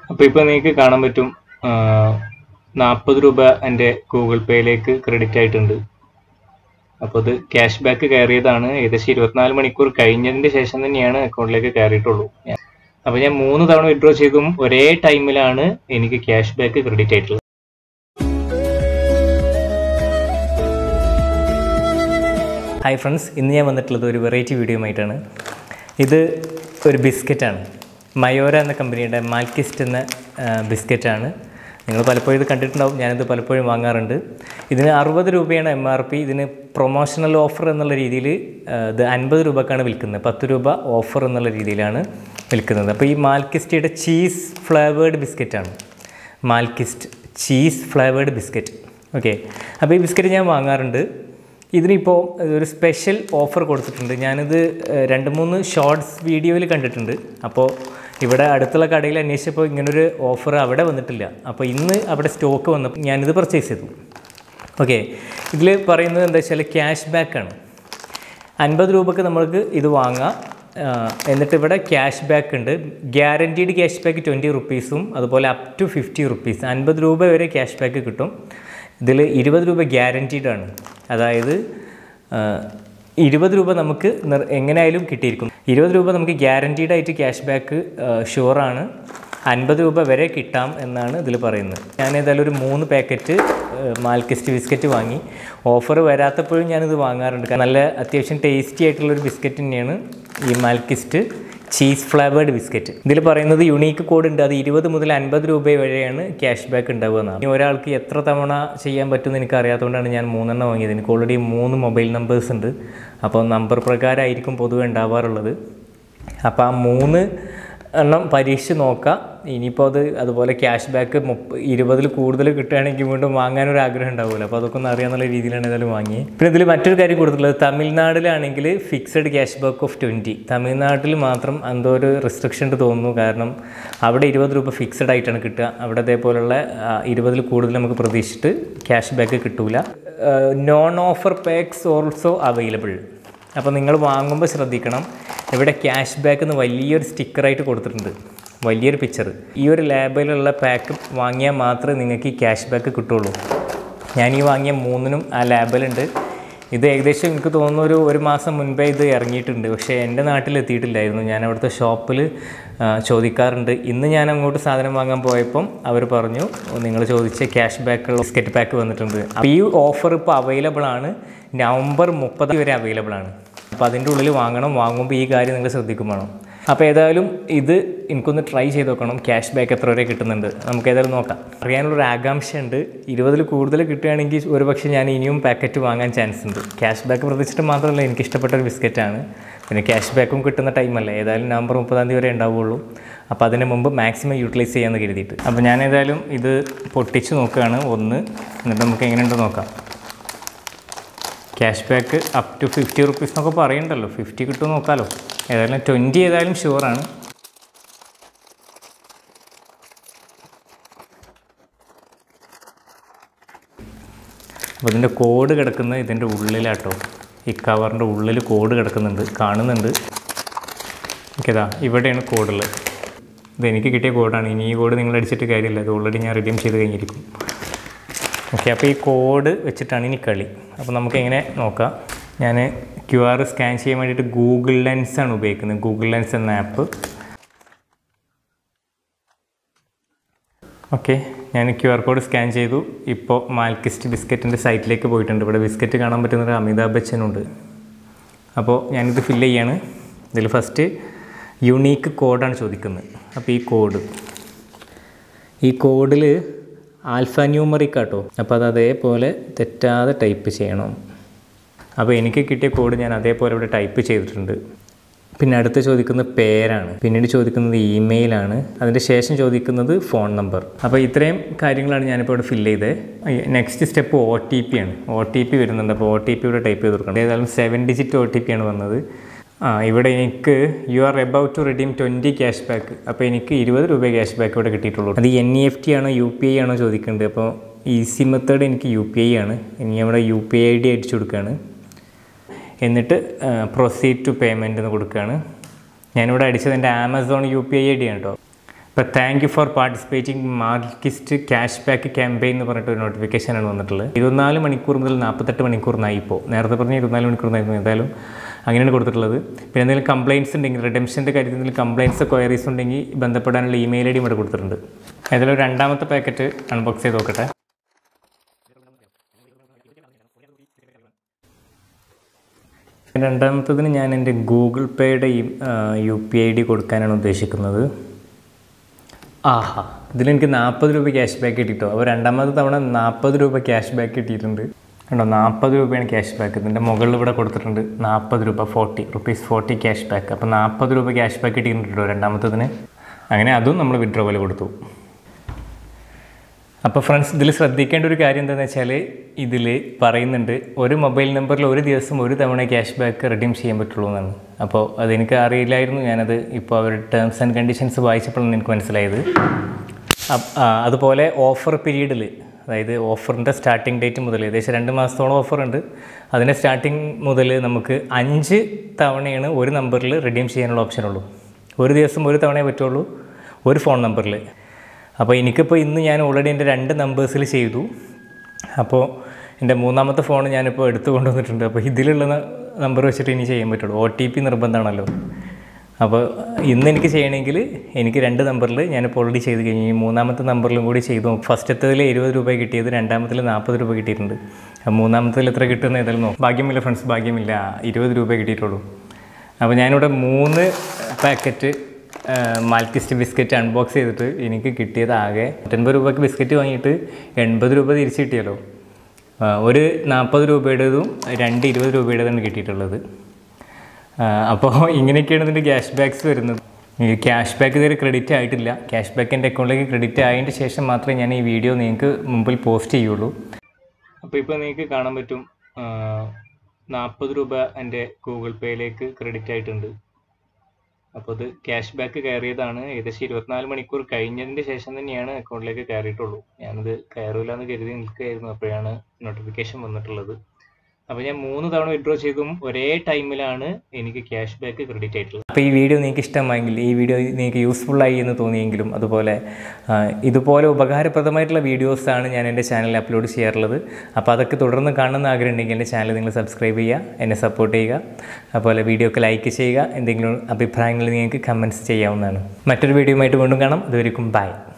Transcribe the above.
അപ്പോൾ ഇപ്പോൾ നിങ്ങൾക്ക് കാണാൻ പറ്റും നാൽപ്പത് രൂപ എൻ്റെ ഗൂഗിൾ പേയിലേക്ക് ക്രെഡിറ്റ് ആയിട്ടുണ്ട് അപ്പോൾ അത് ക്യാഷ് ബാക്ക് കയറിയതാണ് ഏകദേശം ഇരുപത്തിനാല് മണിക്കൂർ കഴിഞ്ഞതിന് ശേഷം തന്നെയാണ് അക്കൗണ്ടിലേക്ക് കയറിയിട്ടുള്ളൂ അപ്പോൾ ഞാൻ മൂന്ന് തവണ വിഡ്രോ ചെയ്തും ഒരേ ടൈമിലാണ് എനിക്ക് ക്യാഷ് ബാക്ക് ക്രെഡിറ്റ് ആയിട്ടുള്ളത് ഹായ് ഫ്രണ്ട്സ് ഇന്ന് ഞാൻ വന്നിട്ടുള്ളത് ഒരു വെറൈറ്റി വീഡിയോയുമായിട്ടാണ് ഇത് ഒരു ബിസ്ക്കറ്റാണ് മയോര എന്ന കമ്പനിയുടെ മാൽക്കിസ്റ്റ് എന്ന ബിസ്ക്കറ്റാണ് നിങ്ങൾ പലപ്പോഴും ഇത് കണ്ടിട്ടുണ്ടാവും ഞാനിത് പലപ്പോഴും വാങ്ങാറുണ്ട് ഇതിന് അറുപത് രൂപയാണ് എം ആർ പി ഇതിന് പ്രൊമോഷണൽ ഓഫർ എന്നുള്ള രീതിയിൽ ഇത് അൻപത് രൂപക്കാണ് വിൽക്കുന്നത് പത്ത് രൂപ ഓഫർ എന്നുള്ള രീതിയിലാണ് വിൽക്കുന്നത് അപ്പോൾ ഈ മാൽക്കിസ്റ്റിയുടെ ചീസ് ഫ്ലേവേർഡ് ബിസ്ക്കറ്റാണ് Malkist cheese flavoured biscuit okay അപ്പോൾ ഈ ബിസ്ക്കറ്റ് ഞാൻ വാങ്ങാറുണ്ട് ഇതിനിപ്പോൾ ഒരു സ്പെഷ്യൽ ഓഫർ കൊടുത്തിട്ടുണ്ട് ഞാനിത് ഏഹ്, രണ്ട് മൂന്ന് ഷോർട്സ് വീഡിയോയിൽ കണ്ടിട്ടുണ്ട് അപ്പോൾ ഇവിടെ അടുത്തുള്ള കടയിൽ അന്വേഷിച്ചപ്പോൾ ഇങ്ങനൊരു ഓഫർ അവിടെ വന്നിട്ടില്ല അപ്പോൾ ഇന്ന് അവിടെ സ്റ്റോക്ക് വന്നപ്പോൾ ഞാനിത് പർച്ചേസ് ചെയ്തു ഓക്കെ ഇതിൽ പറയുന്നത് എന്താ വെച്ചാൽ ക്യാഷ് ബാക്കാണ് അൻപത് രൂപക്ക് നമ്മൾക്ക് ഇത് വാങ്ങാം ആ, എന്നിട്ട് ഇവിടെ ക്യാഷ് ബാക്ക് ഉണ്ട് ഗ്യാരൻറ്റീഡ് ക്യാഷ് ബാക്ക് ട്വൻറ്റി റുപ്പീസും അതുപോലെ അപ് ടു ഫിഫ്റ്റി റുപ്പീസ് അൻപത് രൂപ വരെ ക്യാഷ് ബാക്ക് കിട്ടും ഇതിൽ ഇരുപത് രൂപ ഗ്യാരൻറ്റീഡ് ആണ് അതായത് ആ, ഇരുപത് രൂപ നമുക്ക് നിർ- എങ്ങനെയായാലും കിട്ടിയിരിക്കും ഇരുപത് രൂപ നമുക്ക് ഗ്യാരൻറ്റീഡ് ആയിട്ട് ക്യാഷ് ബാക്ക് ഷുവറാണ് അൻപത് രൂപ വരെ കിട്ടാം എന്നാണ് ഇതിൽ പറയുന്നത് ഞാൻ ഏതായാലും ഒരു മൂന്ന് പാക്കറ്റ് മാൽക്കിസ്റ്റ് ബിസ്ക്കറ്റ് വാങ്ങി ഓഫർ വരാത്തപ്പോഴും ഞാനിത് വാങ്ങാറുണ്ട് കാരണം നല്ല അത്യാവശ്യം ടേസ്റ്റി ആയിട്ടുള്ള ഒരു ബിസ്ക്കറ്റ് തന്നെയാണ് ഈ മാൽക്കിസ്റ്റ് ചീസ് ഫ്ലേവേർഡ് ബിസ്ക്കറ്റ് ഇതിൽ പറയുന്നത് യുണീക്ക് കോഡ് ഉണ്ട് അത് ഇരുപത് മുതൽ അൻപത് രൂപ വരെയാണ് ക്യാഷ് ബാക്ക് ഉണ്ടാവുക എന്നാണ് ഇനി ഒരാൾക്ക് എത്ര തവണ ചെയ്യാൻ പറ്റുമെന്ന് എനിക്ക് അറിയാത്തതുകൊണ്ടാണ് ഞാൻ മൂന്നെണ്ണം വാങ്ങിയത് എനിക്ക് ഓൾറെഡി മൂന്ന് മൊബൈൽ നമ്പേഴ്സ് ഉണ്ട് അപ്പോൾ നമ്പർ പ്രകാരമായിരിക്കും പൊതുവെ ഉണ്ടാവാറുള്ളത് അപ്പോൾ ആ മൂന്ന് എണ്ണം പരീക്ഷിച്ച് നോക്കാം ഇനിയിപ്പോൾ അത് അതുപോലെ ക്യാഷ് ബാക്ക് മുപ്പ ഇരുപതിൽ കൂടുതൽ കിട്ടുകയാണെങ്കിൽ വീണ്ടും വാങ്ങാനൊരു ആഗ്രഹം ഉണ്ടാവുമല്ലോ അപ്പോൾ അതൊക്കെ ഒന്ന് അറിയാന്നുള്ള രീതിയിലാണ് ഏതായാലും വാങ്ങി പിന്നെ ഇതിൽ മറ്റൊരു കാര്യം കൊടുത്തിട്ടുള്ളത് തമിഴ്നാട്ടിലാണെങ്കിൽ fixed cash back of twenty തമിഴ്നാട്ടിൽ മാത്രം എന്തോ ഒരു റെസ്ട്രിക്ഷൻ ഉണ്ട് തോന്നുന്നു കാരണം അവിടെ ഇരുപത് രൂപ ഫിക്സഡ് ആയിട്ടാണ് കിട്ടുക അവിടെ അതേപോലുള്ള ഇരുപതിൽ കൂടുതൽ നമുക്ക് പ്രതീക്ഷിച്ചിട്ട് ക്യാഷ് ബാക്ക് കിട്ടൂല non offer packs also available അപ്പോൾ നിങ്ങൾ വാങ്ങുമ്പോൾ ശ്രദ്ധിക്കണം ഇവിടെ ക്യാഷ് ബാക്ക് എന്ന് വലിയൊരു സ്റ്റിക്കറായിട്ട് കൊടുത്തിട്ടുണ്ട് വലിയൊരു പിക്ചർ ഈ ഒരു ലാബിലുള്ള പാക്ക് വാങ്ങിയാൽ മാത്രമേ നിങ്ങൾക്ക് ഈ ക്യാഷ് ബാക്ക് കിട്ടുള്ളൂ ഞാൻ ഈ വാങ്ങിയ മൂന്നിനും ആ ലാബലുണ്ട് ഇത് ഏകദേശം എനിക്ക് തോന്നുന്നു ഒരു ഒരു മാസം മുൻപേ ഇത് ഇറങ്ങിയിട്ടുണ്ട് പക്ഷേ എൻ്റെ നാട്ടിൽ എത്തിയിട്ടില്ലായിരുന്നു ഞാൻ അവിടുത്തെ ഷോപ്പിൽ ചോദിക്കാറുണ്ട് ഇന്ന് ഞാൻ അങ്ങോട്ട് സാധനം വാങ്ങാൻ പോയപ്പം അവർ പറഞ്ഞു നിങ്ങൾ ചോദിച്ച ക്യാഷ് ബാക്കുള്ള ബിസ്ക്കറ്റ് പാക്ക് വന്നിട്ടുണ്ട് അപ്പോൾ ഈ ഓഫർ ഇപ്പോൾ അവൈലബിൾ ആണ് നവംബർ മുപ്പത് വരെ അവൈലബിൾ ആണ് അപ്പോൾ അതിൻ്റെ ഉള്ളിൽ വാങ്ങണം വാങ്ങുമ്പോൾ ഈ കാര്യം നിങ്ങൾ ശ്രദ്ധിക്കും വേണം അപ്പോൾ ഏതായാലും ഇത് എനിക്കൊന്ന് ട്രൈ ചെയ്ത് നോക്കണം ക്യാഷ് ബാക്ക് എത്ര വരെ കിട്ടുന്നുണ്ട് നമുക്ക് ഏതായാലും നോക്കാം അറിയാനുള്ളൊരു ആകാംക്ഷയുണ്ട് ഇരുപതിൽ കൂടുതൽ കിട്ടുകയാണെങ്കിൽ ഒരുപക്ഷെ ഞാൻ ഇനിയും പാക്കറ്റ് വാങ്ങാൻ ചാൻസ് ഉണ്ട് ക്യാഷ് ബാക്ക് പ്രതീക്ഷിച്ചിട്ട് മാത്രമല്ല എനിക്ക് ഇഷ്ടപ്പെട്ട ഒരു ബിസ്ക്കറ്റാണ് പിന്നെ ക്യാഷ് ബാക്കും കിട്ടുന്ന ടൈമല്ലേ ഏതായാലും നവംബർ മുപ്പതാം തീയതി വരെ ഉണ്ടാവുള്ളൂ അപ്പോൾ അതിന് മുമ്പ് മാക്സിമം യൂട്ടിലൈസ് ചെയ്യാമെന്ന് കരുതിയിട്ട് അപ്പോൾ ഞാൻ ഏതായാലും ഇത് പൊട്ടിച്ച് നോക്കുകയാണ് ഒന്ന് എന്നിട്ട് നമുക്ക് എങ്ങനെയുണ്ട് നോക്കാം cash back up to fifty rupees എന്നൊക്കെ പറയണ്ടല്ലോ ഫിഫ്റ്റി കിട്ടും നോക്കാമല്ലോ ഏതായാലും ട്വൻറ്റി ഏതായാലും ഷുവറാണ് അപ്പോൾ ഇതിൻ്റെ കോഡ് കിടക്കുന്നത് ഇതിൻ്റെ ഉള്ളിലാട്ടോ ഈ കവറിൻ്റെ ഉള്ളിൽ കോഡ് കിടക്കുന്നുണ്ട് കാണുന്നുണ്ട് ഓക്കേതാ ഇവിടെയാണ് കോഡുള്ളത് ഇത് എനിക്ക് കിട്ടിയ കോഡാണ് ഇനി ഈ കോഡ് നിങ്ങൾ അടിച്ചിട്ട് കാര്യമില്ല ഇത് ഓൾറെഡി ഞാൻ റിഡീം ചെയ്ത് കഴിഞ്ഞിരിക്കും ഓക്കെ അപ്പോൾ ഈ കോഡ് വെച്ചിട്ടാണ് ഇനി കളി അപ്പോൾ നമുക്ക് എങ്ങനെ നോക്കാം ഞാൻ ക്യു ആർ സ്കാൻ ചെയ്യാൻ വേണ്ടിയിട്ട് ഗൂഗിൾ ലെൻസ് ആണ് ഉപയോഗിക്കുന്നത് ഗൂഗിൾ ലെൻസ് എന്ന ആപ്പ് ഓക്കെ ഞാൻ ക്യു ആർ കോഡ് സ്കാൻ ചെയ്തു ഇപ്പോൾ മാൽക്കിസ്റ്റ് ബിസ്ക്കറ്റിൻ്റെ സൈറ്റിലേക്ക് പോയിട്ടുണ്ട് ഇവിടെ ബിസ്ക്കറ്റ് കാണാൻ പറ്റുന്നത് അമിതാഭ് ബച്ചനുണ്ട് അപ്പോൾ ഞാനിത് ഫില്ല് ചെയ്യാണ് ഇതിൽ ഫസ്റ്റ് യുണീക്ക് കോഡാണ് ചോദിക്കുന്നത് അപ്പോൾ ഈ കോഡ് ഈ കോഡിൽ ആൽഫ ന്യൂമറിക് ആട്ടോ അപ്പോൾ അത് അതേപോലെ തെറ്റാതെ ടൈപ്പ് ചെയ്യണം അപ്പോൾ എനിക്ക് കിട്ടിയ കോഡ് ഞാൻ അതേപോലെ ഇവിടെ ടൈപ്പ് ചെയ്തിട്ടുണ്ട് പിന്നെ അടുത്ത് ചോദിക്കുന്നത് പേരാണ് പിന്നീട് ചോദിക്കുന്നത് ഇമെയിലാണ് അതിൻ്റെ ശേഷം ചോദിക്കുന്നത് ഫോൺ നമ്പർ അപ്പോൾ ഇത്രയും കാര്യങ്ങളാണ് ഞാനിപ്പോൾ ഇവിടെ ഫില്ല് ചെയ്തത് next step O T P ആണ് ഒ ടി പി വരുന്നുണ്ട് അപ്പോൾ ഒ ടി പി ഇവിടെ ടൈപ്പ് ചെയ്ത് കൊടുക്കണം ഏതായാലും seven digit O T P ആണ് വന്നത് ആ ഇവിടെ എനിക്ക് you are about to redeem twenty cash back അപ്പോൾ എനിക്ക് ഇരുപത് രൂപ ക്യാഷ് ബാക്ക് ഇവിടെ കിട്ടിയിട്ടുള്ളൂ അത് എൻ ഇ എഫ് ടി ആണോ യു പി ഐ ആണോ ചോദിക്കേണ്ടത് അപ്പോൾ ഈസി മെത്തേഡ് എനിക്ക് യു പി ഐ ആണ് ഇനി നമ്മുടെ യു പി ഐ ഡി അടിച്ചു കൊടുക്കുകയാണ് എന്നിട്ട് പ്രൊസീഡ് ടു പേയ്മെൻറ്റ് എന്ന് കൊടുക്കുകയാണ് ഞാനിവിടെ അടിച്ചത് എൻ്റെ Amazon U P I I D ആണ് കേട്ടോ ഇപ്പോൾ thank you for participating Malkist cash back campaign എന്ന് പറഞ്ഞിട്ട് ഒരു നോട്ടിഫിക്കേഷനാണ് വന്നിട്ടുള്ളത് ഇരുപത്തിനാല് മണിക്കൂർ മുതൽ നാൽപ്പത്തെട്ട് മണിക്കൂറിനായി ഇപ്പോൾ നേരത്തെ പറഞ്ഞ ഇരുപത്തിനാല് മണിക്കൂറിനായിരുന്നു എന്തായാലും അങ്ങനെയാണ് കൊടുത്തിട്ടുള്ളത് പിന്നെ എന്തെങ്കിലും കംപ്ലയിൻസ് ഉണ്ടെങ്കിൽ റിഡംഷൻ്റെ കാര്യത്തിൽ എന്തെങ്കിലും കംപ്ലയിൻസ് ക്വയറീസ് ഉണ്ടെങ്കിൽ ബന്ധപ്പെടാനുള്ള ഇമെയിൽ ഐ ഡി ഇവിടെ കൊടുത്തിട്ടുണ്ട് അതിലൊരു രണ്ടാമത്തെ പാക്കറ്റ് അൺബോക്സ് ചെയ്ത് നോക്കട്ടെ രണ്ടാമത്തതിന് ഞാൻ എൻ്റെ ഗൂഗിൾ പേയുടെ യു പി ഐ ഡി കൊടുക്കാനാണ് ഉദ്ദേശിക്കുന്നത് ആഹാ ഇതിലെനിക്ക് നാൽപ്പത് രൂപ ക്യാഷ് ബാക്ക് കിട്ടിയിട്ടോ അപ്പോൾ രണ്ടാമത്തെ തവണ നാൽപ്പത് രൂപ ക്യാഷ് ബാക്ക് കിട്ടിയിട്ടുണ്ട് കണ്ടോ നാൽപ്പത് രൂപയാണ് ക്യാഷ് ബാക്ക് ഇതിൻ്റെ മുകളിൽ ഇവിടെ കൊടുത്തിട്ടുണ്ട് നാൽപ്പത് രൂപ forty rupees forty cash back അപ്പോൾ നാൽപ്പത് രൂപ ക്യാഷ് ബാക്ക് കിട്ടിയിട്ടുണ്ട് കേട്ടോ രണ്ടാമത്തതിന് അങ്ങനെ അതും നമ്മൾ വിഡ്രോവൽ കൊടുത്തു അപ്പോൾ ഫ്രണ്ട്സ് ഇതിൽ ശ്രദ്ധിക്കേണ്ട ഒരു കാര്യം എന്താണെന്ന് വെച്ചാൽ ഇതിൽ പറയുന്നുണ്ട് ഒരു മൊബൈൽ നമ്പറിൽ ഒരു ദിവസം ഒരു തവണ ക്യാഷ് ബാക്ക് റിഡീം ചെയ്യാൻ പറ്റുള്ളൂ എന്നാണ് അപ്പോൾ അതെനിക്ക് അറിയില്ലായിരുന്നു ഞാനത് ഇപ്പോൾ അവരുടെ ടേംസ് ആൻഡ് കണ്ടീഷൻസ് വായിച്ചപ്പോഴാണ് എനിക്ക് മനസ്സിലായത് അപ്പ്- ആ, അതുപോലെ ഓഫർ പീരീഡിൽ അതായത് ഓഫറിൻ്റെ സ്റ്റാർട്ടിംഗ് ഡേറ്റ് മുതൽ ഏകദേശം രണ്ട് മാസത്തോളം ഓഫർ ഉണ്ട് അതിൻ്റെ സ്റ്റാർട്ടിംഗ് മുതൽ നമുക്ക് അഞ്ച് തവണയാണ് ഒരു നമ്പറിൽ റിഡീം ചെയ്യാനുള്ള ഓപ്ഷൻ ഉള്ളൂ ഒരു ദിവസം ഒരു തവണയേ പറ്റുള്ളൂ ഒരു ഫോൺ നമ്പറിൽ അപ്പോൾ എനിക്കിപ്പോൾ ഇന്ന് ഞാൻ ഓൾറെഡി എൻ്റെ രണ്ട് നമ്പേഴ്സിൽ ചെയ്തു അപ്പോൾ എൻ്റെ മൂന്നാമത്തെ ഫോൺ ഞാനിപ്പോൾ എടുത്തു കൊണ്ടുവന്നിട്ടുണ്ട് അപ്പോൾ ഇതിലുള്ള നമ്പർ വെച്ചിട്ട് ഇനി ചെയ്യാൻ പറ്റുള്ളൂ ഒ ടി പി നിർബന്ധമാണല്ലോ അപ്പോൾ ഇന്ന് എനിക്ക് ചെയ്യണമെങ്കിൽ എനിക്ക് രണ്ട് നമ്പറിൽ ഞാനിപ്പോൾ ഓൾറെഡി ചെയ്ത് കഴിഞ്ഞു ഈ മൂന്നാമത്തെ നമ്പറിലും കൂടി ചെയ്തു ഫസ്റ്റത്തതിൽ ഇരുപത് രൂപ കിട്ടിയത് രണ്ടാമത്തിൽ നാൽപ്പത് രൂപ കിട്ടിയിട്ടുണ്ട് അപ്പോൾ മൂന്നാമത്തിൽ എത്ര കിട്ടുമെന്ന് ഏതായാലും നോക്കും ഭാഗ്യമില്ല ഫ്രണ്ട്സ് ഭാഗ്യമില്ല ഇരുപത് രൂപ കിട്ടിയിട്ടുള്ളൂ അപ്പോൾ ഞാനിവിടെ മൂന്ന് പാക്കറ്റ് മാൽക്കിസ്റ്റ് ബിസ്ക്കറ്റ് അൺബോക്സ് ചെയ്തിട്ട് എനിക്ക് കിട്ടിയത് ആകെ നൂറ്റൻപത് രൂപയ്ക്ക് ബിസ്ക്കറ്റ് വാങ്ങിയിട്ട് എൺപത് രൂപ തിരിച്ച് കിട്ടിയല്ലോ ആ, ഒരു നാൽപ്പത് രൂപയുടേതും രണ്ട് ഇരുപത് രൂപയുടേതാണ് കിട്ടിയിട്ടുള്ളത് അപ്പോൾ ഇങ്ങനെയൊക്കെയാണ് ഇതിൻ്റെ ക്യാഷ് ബാക്ക്സ് വരുന്നത് ഈ ക്യാഷ് ബാക്ക് ഇതുവരെ ക്രെഡിറ്റ് ആയിട്ടില്ല ക്യാഷ് ബാക്ക് എൻ്റെ അക്കൗണ്ടിലേക്ക് ക്രെഡിറ്റ് ആയതിൻ്റെ ശേഷം മാത്രമേ ഞാൻ ഈ വീഡിയോ നിങ്ങൾക്ക് മുമ്പിൽ പോസ്റ്റ് ചെയ്യുള്ളൂ അപ്പോൾ ഇപ്പോൾ നിങ്ങൾക്ക് കാണാൻ പറ്റും നാൽപ്പത് രൂപ എൻ്റെ ഗൂഗിൾ പേയിലേക്ക് ക്രെഡിറ്റ് ആയിട്ടുണ്ട് അപ്പോൾ അത് ക്യാഷ് ബാക്ക് കയറിയതാണ് ഏകദേശം ഇരുപത്തിനാല് മണിക്കൂർ കഴിഞ്ഞതിൻ്റെ ശേഷം തന്നെയാണ് അക്കൗണ്ടിലേക്ക് കയറിയിട്ടുള്ളൂ ഞാനത് കയറില്ല എന്ന് കരുതി നിൽക്കുകയായിരുന്നു അപ്പോഴാണ് നോട്ടിഫിക്കേഷൻ വന്നിട്ടുള്ളത് അപ്പോൾ ഞാൻ മൂന്ന് തവണ വിഡ്രോ ചെയ്തും ഒരേ ടൈമിലാണ് എനിക്ക് ക്യാഷ് ബാക്ക് ക്രെഡിറ്റ് ആയിട്ടുള്ളത് അപ്പോൾ ഈ വീഡിയോ നിങ്ങൾക്ക് ഇഷ്ടമായെങ്കിൽ ഈ വീഡിയോ നിങ്ങൾക്ക് യൂസ്ഫുള്ളായി എന്ന് തോന്നിയെങ്കിലും അതുപോലെ ആ, ഇതുപോലെ ഉപകാരപ്രദമായിട്ടുള്ള വീഡിയോസാണ് ഞാൻ എൻ്റെ ചാനലിൽ അപ്ലോഡ് ചെയ്യാറുള്ളത് അപ്പോൾ അതൊക്കെ തുടർന്ന് കാണുന്ന ആഗ്രഹം ഉണ്ടെങ്കിൽ എൻ്റെ ചാനൽ നിങ്ങൾ സബ്സ്ക്രൈബ് ചെയ്യുക എന്നെ സപ്പോർട്ട് ചെയ്യുക അതുപോലെ വീഡിയോ ഒക്കെ ലൈക്ക് ചെയ്യുക എന്തെങ്കിലും അഭിപ്രായങ്ങൾ നിങ്ങൾക്ക് കമൻറ്റ്സ് ചെയ്യാവുന്നതാണ് മറ്റൊരു വീഡിയോയുമായിട്ട് വീണ്ടും കാണാം അതുവരെയും ബൈ